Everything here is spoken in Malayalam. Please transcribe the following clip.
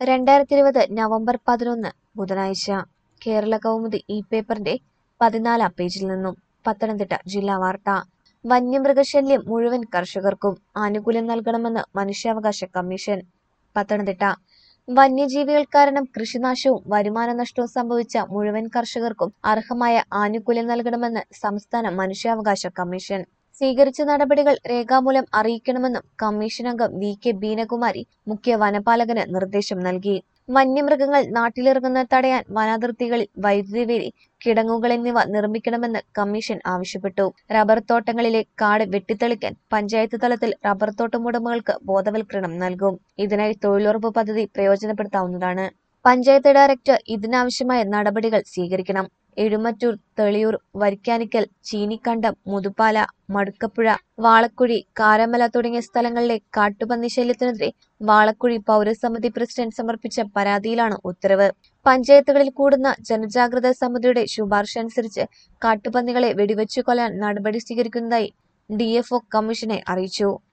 രണ്ടായിരത്തി ഇരുപത് നവംബർ പതിനൊന്ന് ബുധനാഴ്ച കേരള കൗമുദി ഈ പേപ്പറിന്റെ പതിനാലാം പേജിൽ നിന്നും പത്തനംതിട്ട ജില്ലാ വാർത്ത വന്യമൃഗശല്യം മുഴുവൻ കർഷകർക്കും ആനുകൂല്യം നൽകണമെന്ന് മനുഷ്യാവകാശ കമ്മീഷൻ പത്തനംതിട്ട വന്യജീവികൾ കാരണം കൃഷിനാശവും വരുമാന നഷ്ടവും സംഭവിച്ച മുഴുവൻ കർഷകർക്കും അർഹമായ ആനുകൂല്യം നൽകണമെന്ന് സംസ്ഥാന മനുഷ്യാവകാശ കമ്മീഷൻ സ്വീകരിച്ച നടപടികൾ രേഖാമൂലം അറിയിക്കണമെന്നും കമ്മീഷൻ അംഗം വി കെ ബീനകുമാരി മുഖ്യ വനപാലകന് നിർദ്ദേശം നൽകി വന്യമൃഗങ്ങൾ നാട്ടിലിറങ്ങുന്നത് തടയാൻ വനാതിർത്തികളിൽ വൈദ്യുതി വേലി കിടങ്ങുകൾ എന്നിവ നിർമ്മിക്കണമെന്ന് കമ്മീഷൻ ആവശ്യപ്പെട്ടു റബ്ബർ തോട്ടങ്ങളിലെ കാട് വെട്ടിത്തെളിക്കാൻ പഞ്ചായത്ത് തലത്തിൽ റബ്ബർ തോട്ടം ഉടമകൾക്ക് ബോധവൽക്കരണം നൽകും ഇതിനായി തൊഴിലുറപ്പ് പദ്ധതി പ്രയോജനപ്പെടുത്താവുന്നതാണ് പഞ്ചായത്ത് ഡയറക്ടർ ഇതിനാവശ്യമായ നടപടികൾ സ്വീകരിക്കണം എഴുമറ്റൂർ തെളിയൂർ വരിക്കാനിക്കൽ ചീനിക്കണ്ടം മുതുപ്പാല മടുക്കപ്പുഴ വാളക്കുഴി കാരമല തുടങ്ങിയ സ്ഥലങ്ങളിലെ കാട്ടുപന്നി ശല്യത്തിനെതിരെ വാളക്കുഴി പൗരസമിതി പ്രസിഡന്റ് സമർപ്പിച്ച പരാതിയിലാണ് ഉത്തരവ് പഞ്ചായത്തുകളിൽ കൂടുന്ന ജനജാഗ്രതാ സമിതിയുടെ ശുപാർശ അനുസരിച്ച് കാട്ടുപന്നികളെ വെടിവെച്ചു കൊല്ലാൻ നടപടി സ്വീകരിക്കുന്നതായി ഡിഎഫ്ഒ കമ്മീഷനെ അറിയിച്ചു